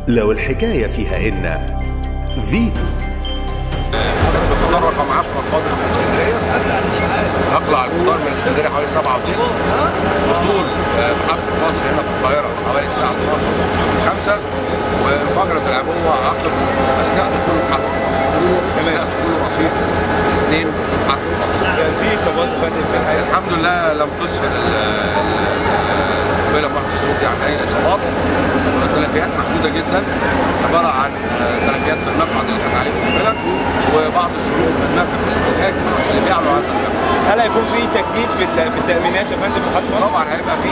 لو الحكاية فيها إن فيتو في القطار رقم 10 القادم من اسكندريه اقلع القطار من اسكندريه حوالي 7 وثلث وصول آه، محطه مصر هنا في القاهره حوالي الساعه 12 5 وانفجرت العبوه عقب اثناء دخول محطه مصر اثناء دخول رصيف اثنين محطه مصر في اصابات فاتت في الحقيقه الحمد لله لم تسفر ال- ال- القنبله بمحض الصوت يعني اي اصابات تلفيات محدوده جدا عباره عن آه، تلفيات في المقعد اللي كانت عليه القنبله وبعض الشروخ في المركب في الزجاج اللي بيعلو هذا المركب هل هيكون في تجديد في ال- في التامينات يا فندم في محطه مصر؟ طبعا هيبقى في